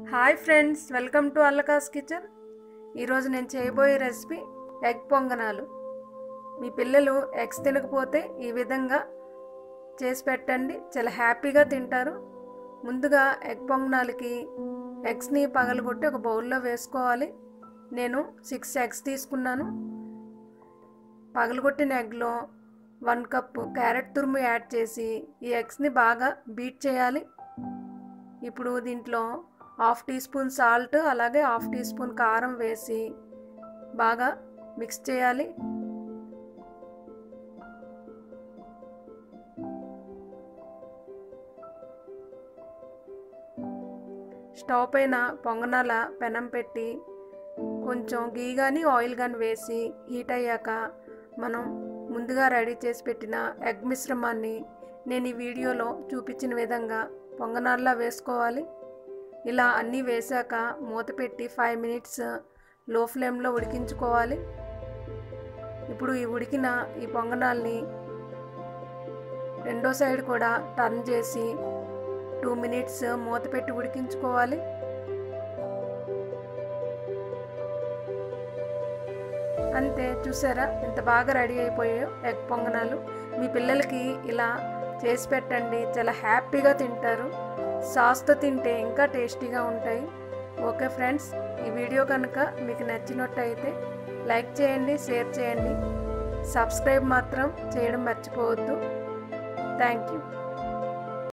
hi friends welcome to అల్లకాస్ kitchen ఈరోజు నేను చేయబోయే రెసిపీ ఎగ్ పొంగనాలు మీ పిల్లలు ఎగ్స్ తినకపోతే ఈ విధంగా చేసి పెట్టండి చాలా హ్యాపీగా తింటారు ముందుగా ఎగ్ పొంగనాలకి ఎగ్స్ని పగలగొట్టి ఒక బౌల్లో వేసుకోవాలి నేను సిక్స్ ఎగ్స్ తీసుకున్నాను పగలగొట్టిన ఎగ్లో వన్ కప్ క్యారెట్ తురుము యాడ్ చేసి ఈ ఎగ్స్ని బాగా బీట్ చేయాలి ఇప్పుడు దీంట్లో హాఫ్ టీ స్పూన్ సాల్ట్ అలాగే హాఫ్ టీ స్పూన్ కారం వేసి బాగా మిక్స్ చేయాలి స్టవ్ పైన పొంగనాల పెనం పెట్టి కొంచెం గీ కానీ ఆయిల్ కానీ వేసి హీట్ అయ్యాక మనం ముందుగా రెడీ చేసి పెట్టిన ఎగ్ మిశ్రమాన్ని నేను ఈ వీడియోలో చూపించిన విధంగా పొంగనాల్లా వేసుకోవాలి ఇలా అన్నీ వేసాక మూత పెట్టి ఫైవ్ మినిట్స్ లో ఫ్లేమ్లో ఉడికించుకోవాలి ఇప్పుడు ఈ ఉడికిన ఈ పొంగనాల్ని రెండో సైడ్ కూడా టర్న్ చేసి టూ మినిట్స్ మూత పెట్టి ఉడికించుకోవాలి అంతే చూసారా ఎంత బాగా రెడీ అయిపోయాయో ఎగ్ పొంగనాలు మీ పిల్లలకి ఇలా చేసి పెట్టండి చాలా హ్యాపీగా తింటారు సాస్తో తింటే ఇంకా టేస్టీగా ఉంటాయి ఓకే ఫ్రెండ్స్ ఈ వీడియో కనుక మీకు నచ్చినట్టయితే లైక్ చేయండి షేర్ చేయండి సబ్స్క్రైబ్ మాత్రం చేయడం మర్చిపోవద్దు థ్యాంక్ యూ